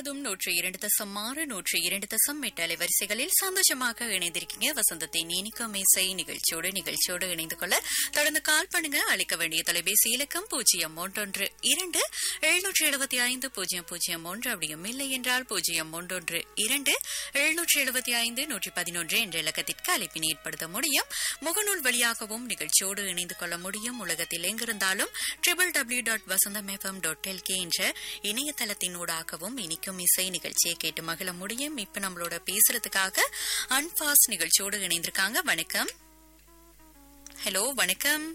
முழுவதும் நூற்றி இரண்டு தசம் ஆறு நூற்றி இரண்டு தசம் எட்டு அலைவரிசைகளில் சந்தோஷமாக இணைந்திருக்கீங்க வசந்தத்தின் இனிக்கும் இசை நிகழ்ச்சியோடு நிகழ்ச்சியோடு இணைந்து கொள்ள தொடர்ந்து கால் பண்ணுங்க அளிக்க வேண்டிய தொலைபேசி இலக்கம் பூஜ்ஜியம் ஒன்றொன்று இரண்டு எழுநூற்றி எழுபத்தி ஐந்து பூஜ்ஜியம் பூஜ்ஜியம் ஒன்று அப்படியும் இல்லை என்றால் பூஜ்ஜியம் ஒன்றொன்று இரண்டு எழுநூற்றி எழுபத்தி ஐந்து நூற்றி பதினொன்று என்ற இலக்கத்திற்கு அழைப்பினை ஏற்படுத்த முடியும் முகநூல் வழியாகவும் நிகழ்ச்சியோடு இணைந்து கொள்ள முடியும் உலகத்தில் எங்கிருந்தாலும் triple W dot Vasantham FM dot LK என்ற இணையதளத்தினூடாகவும் இனிக்கும் இசை நிகழ்ச்சியை கேட்டு மகிழ முடியும் இப்ப நம்மளோட பேசுறதுக்காக அன்பாஸ் நிகழ்ச்சியோடு இணைந்திருக்காங்க வணக்கம் ஹலோ வணக்கம்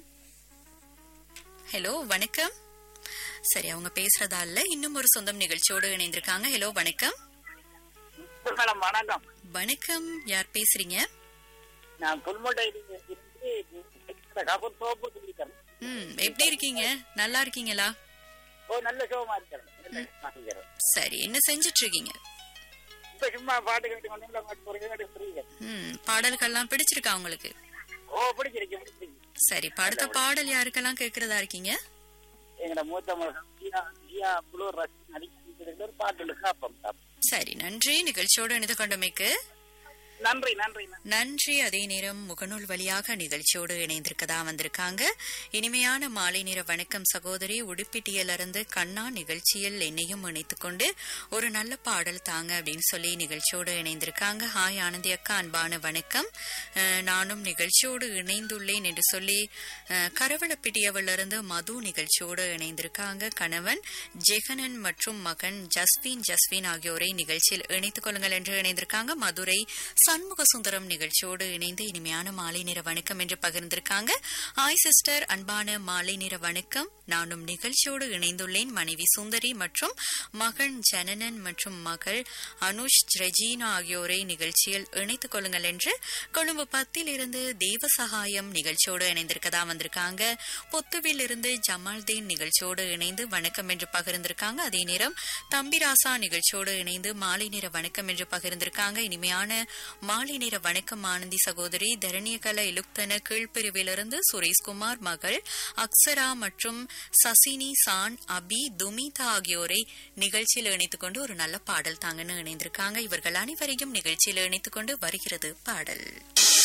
ஹலோ வணக்கம் சரி அவங்க பேசுறதா இல்ல இன்னும் ஒரு சொந்தம் நிகழ்ச்சியோடு இணைந்திருக்காங்க ஹலோ வணக்கம் மேடம் வணக்கம் வணக்கம் யார் பேசுறீங்க நான் புல்மோட்டை இருந்து கபூர் சோப்பு குடிக்கிறேன் ம் எப்படி இருக்கீங்க நல்லா இருக்கீங்களா ஓ நல்ல சோகமா இருக்கிறேன் நல்ல சுகமா இருக்கிறேன். சரி என்ன செஞ்சிட்டு இருக்கீங்க இப்ப சும்மா பாட்டு கேட்டு கொண்டு பாட்டு போறீங்க எனக்கு புரியுது ம் பாடல்கள்லாம் பிடிச்சிருக்கா உங்களுக்கு ஓ பிடிச்சிருக்கு பிடிச்சிருக்கு சரி இப்ப அடுத்த பாடல் யாருக்கெல்லாம் கேக்குறதா இருக்கீங்க எங்கட மூத்த மகன் ஜியா ஜியா புளூர் ரசி நடிக்கிற ஒரு பாட்டு காப்போம் சரி நன்றி நிகழ்ச்சியோடு இணைந்து கொண்டமைக்கு நன்றி நன்றி நன்றி. நன்றி அதே நேரம் முகநூல் வழியாக நிகழ்ச்சியோடு இணைந்திருக்கதா வந்திருக்காங்க இனிமையான மாலை நேர வணக்கம் சகோதரி உடுப்பிட்டியிலிருந்து கண்ணா நிகழ்ச்சியில் என்னையும் இணைத்துக் கொண்டு ஒரு நல்ல பாடல் தாங்க அப்படின்னு சொல்லி நிகழ்ச்சியோடு இணைந்திருக்காங்க ஹாய் ஆனந்தி அக்கா அன்பான வணக்கம் அஹ், நானும் நிகழ்ச்சியோடு இணைந்துள்ளேன் என்று சொல்லி அஹ், கரவளப்பிட்டியவிலிருந்து மது நிகழ்ச்சியோடு இணைந்திருக்காங்க கணவன் ஜெகனன் மற்றும் மகன் ஜஸ்வின் ஜஸ்வின் ஆகியோரை நிகழ்ச்சியில் இணைத்துக் கொள்ளுங்கள் என்று இணைந்திருக்காங்க மதுரை சண்முக சுந்தரம் நிகழ்ச்சியோடு இணைந்து இனிமையான மாலை நேர வணக்கம் என்று பகிர்ந்திருக்காங்க ஆய் சிஸ்டர் அன்பான மாலை நேர வணக்கம் நானும் நிகழ்ச்சியோடு இணைந்துள்ளேன் மனைவி சுந்தரி மற்றும் மகன் ஜனனன் மற்றும் மகள் அனுஷ் ரெஜீனா ஆகியோரை நிகழ்ச்சியில் இணைத்துக் கொள்ளுங்கள் என்று கொழும்பு பத்தில் இருந்து தெய்வ சகாயம் நிகழ்ச்சியோடு இணைந்திருக்கதா வந்திருக்காங்க பொத்துவில் இருந்து ஜமால்தீன் நிகழ்ச்சியோடு இணைந்து வணக்கம் என்று பகிர்ந்திருக்காங்க அதே நேரம் தம்பிராசா நிகழ்ச்சியோடு இணைந்து மாலை நேர வணக்கம் என்று பகிர்ந்திருக்காங்க இனிமையான மாலை நேர வணக்கம் ஆனந்தி சகோதரி தரணியகல இலுக்தன கீழ்பிரிவிலிருந்து சுரேஷ்குமார் மகள் அக்ஸரா மற்றும் சசினி சான் அபி துமிதா ஆகியோரை நிகழ்ச்சியில் இணைத்துக் கொண்டு ஒரு நல்ல பாடல் தாங்கன்னு இணைந்திருக்காங்க இவர்கள் அனைவரையும் நிகழ்ச்சியில் இணைத்துக் கொண்டு வருகிறது பாடல்